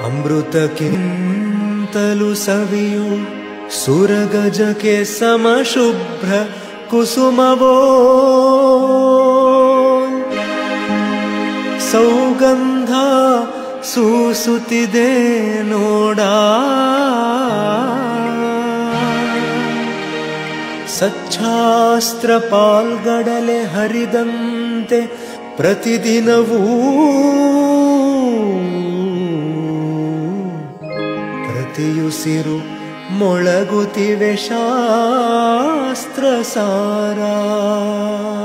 ಅಮೃತಕ್ಕಿಂತಲೂ ಸವಿಯು ಸುರಗಜಕ್ಕೆ ಸಮಶುಭ್ರ ಕುಸುಮವೋ ಸೌಗಂಧ ಸೂಸುತ್ತಿದೆ ನೋಡ ಸಚ್ಛಾಸ್ತ್ರ ಪಾಲ್ಗಡಲೆ ಹರಿದಂತೆ ಪ್ರತಿದಿನವೂ ಪ್ರತಿಯುಸಿರು ಮೊಳಗುತ್ತಿವೆ ಶಾಸ್ತ್ರ ಸಾರ